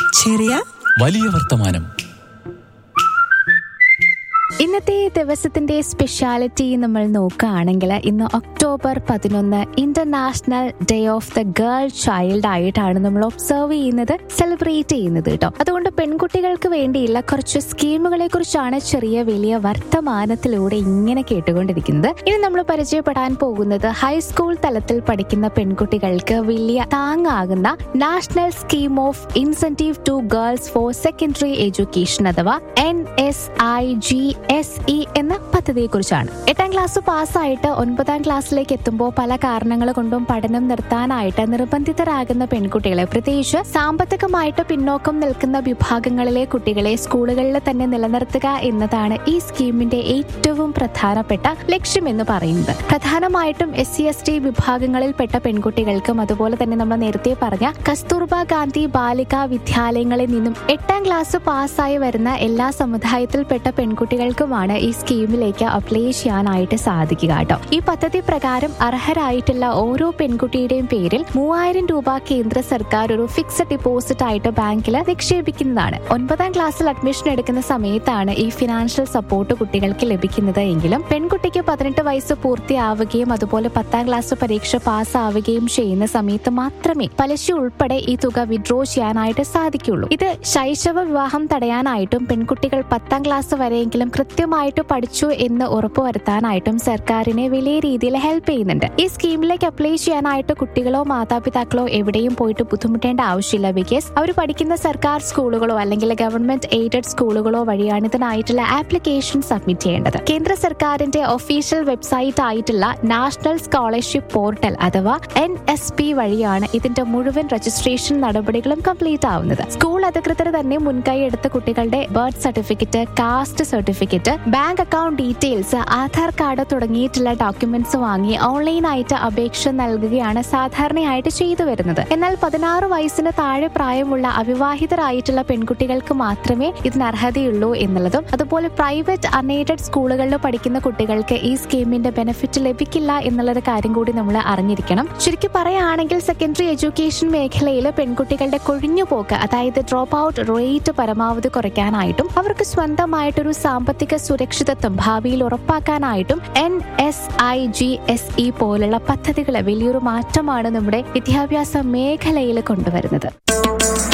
ചെറിയ വലിയ വർത്തമാനം ഇന്നത്തെ ദിവസത്തിന്റെ സ്പെഷ്യാലിറ്റി നമ്മൾ നോക്കുകയാണെങ്കിൽ ഇന്ന് ഒക്ടോബർ പതിനൊന്ന് international day of the girl child ആയിട്ടാണ് നമ്മൾ ഒബ്സർവ് ചെയ്യുന്നത് സെലിബ്രേറ്റ് ചെയ്യുന്നത് കേട്ടോ അതുകൊണ്ട് പെൺകുട്ടികൾക്ക് വേണ്ടിയുള്ള കുറച്ച് സ്കീമുകളെ കുറിച്ചാണ് ചെറിയ വലിയ വർത്തമാനത്തിലൂടെ ഇങ്ങനെ കേട്ടുകൊണ്ടിരിക്കുന്നത് ഇനി നമ്മൾ പരിചയപ്പെടാൻ പോകുന്നത് ഹൈസ്കൂൾ തലത്തിൽ പഠിക്കുന്ന പെൺകുട്ടികൾക്ക് വലിയ താങ്ങാകുന്ന national scheme of incentive to girls for secondary education അഥവാ N S I G S E എന്ന പദ്ധതിയെ കുറിച്ചാണ് എട്ടാം ക്ലാസ് പാസ്സായിട്ട് ഒൻപതാം ക്ലാസ്സിലേക്ക് എത്തുമ്പോൾ പല കാരണങ്ങൾ കൊണ്ടും പഠനം നിർത്താനായിട്ട് നിർബന്ധിതരാകുന്ന പെൺകുട്ടികളെ പ്രത്യേകിച്ച് സാമ്പത്തികമായിട്ട് പിന്നോക്കം നിൽക്കുന്ന വിഭാഗങ്ങളിലെ കുട്ടികളെ സ്കൂളുകളിൽ തന്നെ നിലനിർത്തുക എന്നതാണ് ഈ സ്കീമിന്റെ ഏറ്റവും പ്രധാനപ്പെട്ട ലക്ഷ്യമെന്ന് പറയുന്നത് പ്രധാനമായിട്ടും എസ് സി എസ് ടി വിഭാഗങ്ങളിൽപ്പെട്ട പെൺകുട്ടികൾക്കും അതുപോലെ തന്നെ നമ്മൾ നേരത്തെ പറഞ്ഞ കസ്തൂർബ ഗാന്ധി ബാലികാ വിദ്യാലയങ്ങളിൽ നിന്നും എട്ടാം ക്ലാസ് പാസ്സായി വരുന്ന എല്ലാ സമുദായത്തിൽപ്പെട്ട പെൺകുട്ടികൾക്കുമാണ് ഈ സ്കീമിലേക്ക് അപ്ലൈ ചെയ്യാനായിട്ട് സാധിക്കുക കേട്ടോ ഈ പദ്ധതി പ്രകാരം അർഹരായിട്ടുള്ള ഓരോ പെൺകുട്ടിയുടെയും പേരിൽ മൂവായിരം രൂപ കേന്ദ്ര സർക്കാർ ഒരു ഫിക്സഡ് ഡെപ്പോസിറ്റ് ആയിട്ട് ബാങ്കിൽ നിക്ഷേപിക്കുന്നതാണ് ഒൻപതാം ക്ലാസ്സിൽ അഡ്മിഷൻ എടുക്കുന്ന സമയത്താണ് ഈ ഫിനാൻഷ്യൽ സപ്പോർട്ട് കുട്ടികൾക്ക് ലഭിക്കുന്നത് എങ്കിലും പെൺകുട്ടിക്ക് പതിനെട്ട് വയസ്സ് പൂർത്തിയാവുകയും അതുപോലെ പത്താം ക്ലാസ് പരീക്ഷ പാസ്സാവുകയും ചെയ്യുന്ന സമയത്ത് മാത്രമേ പലിശ ഉൾപ്പെടെ ഈ തുക വിഡ്രോ ചെയ്യാനായിട്ട് സാധിക്കുള്ളൂ ഇത് ശൈശവ വിവാഹം തടയാനായിട്ടും പെൺകുട്ടികൾ പത്താം ക്ലാസ് വരെയെങ്കിലും കൃത്യമായിട്ട് പഠിച്ചു എന്ന് ഉറപ്പുവരുത്താനായിട്ടും സർക്കാരിനെ വലിയ രീതിയിൽ ഹെൽപ്പ് ചെയ്യുന്നുണ്ട് ഈ സ്കീമിലേക്ക് അപ്ലൈ ചെയ്യാനായിട്ട് കുട്ടികളോ മാതാപിതാക്കളോ എവിടെയും പോയിട്ട് ബുദ്ധിമുട്ടേണ്ട ആവശ്യമില്ല ബിക്കോസ് അവർ പഠിക്കുന്ന സർക്കാർ സ്കൂളുകളോ അല്ലെങ്കിൽ ഗവൺമെന്റ് എയ്ഡഡ് സ്കൂളുകളോ വഴിയാണ് ഇതിനായിട്ടുള്ള ആപ്ലിക്കേഷൻ സബ്മിറ്റ് ചെയ്യേണ്ടത് കേന്ദ്ര സർക്കാരിന്റെ ഒഫീഷ്യൽ വെബ്സൈറ്റ് ആയിട്ടുള്ള നാഷണൽ സ്കോളർഷിപ്പ് പോർട്ടൽ അഥവാ എൻ എസ് പി വഴിയാണ് ഇതിന്റെ മുഴുവൻ രജിസ്ട്രേഷൻ നടപടികളും കംപ്ലീറ്റ് ആവുന്നത് സ്കൂൾ അധികൃതർ തന്നെ മുൻകൈ എടുത്ത കുട്ടികളുടെ birth certificate caste certificate bank account details Aadhaar card തുടങ്ങിയിട്ടുള്ള ഡോക്യുമെന്റ്സ് വാങ്ങി ഓൺലൈനായിട്ട് അപേക്ഷ നൽകുകയാണ് സാധാരണയായിട്ട് ചെയ്തു വരുന്നത് എന്നാൽ പതിനാറ് വയസ്സിന് താഴെ പ്രായമുള്ള അവിവാഹിതരായിട്ടുള്ള പെൺകുട്ടികൾക്ക് മാത്രമേ ഇതിന് അർഹതയുള്ളൂ എന്നുള്ളതും അതുപോലെ പ്രൈവറ്റ് അൺഎയ്ഡഡ് സ്കൂളുകളിൽ പഠിക്കുന്ന കുട്ടികൾക്ക് ഈ സ്കീമിന്റെ ബെനിഫിറ്റ് ലഭിക്കില്ല എന്നുള്ളത് കാര്യം കൂടി നമ്മൾ അറിഞ്ഞിരിക്കണം ശരിക്കും പറയുകയാണെങ്കിൽ സെക്കൻഡറി എഡ്യൂക്കേഷൻ മേഖലയിൽ പെൺകുട്ടികളുടെ കൊഴിഞ്ഞുപോക്ക് അതായത് ഡ്രോപ്പ് ഔട്ട് റേറ്റ് പരമാവധി കുറയ്ക്കാനായിട്ടും അവർക്ക് സ്വന്തമായിട്ടൊരു സാമ്പത്തിക സുരക്ഷിതത്വം ഭാവിയിൽ ഉറപ്പാക്കാനായിട്ടും N S I G S E പോലുള്ള പദ്ധതികൾ വലിയൊരു മാറ്റമാണ് നമ്മുടെ വിദ്യാഭ്യാസ മേഖലയിൽ കൊണ്ടുവരുന്നത്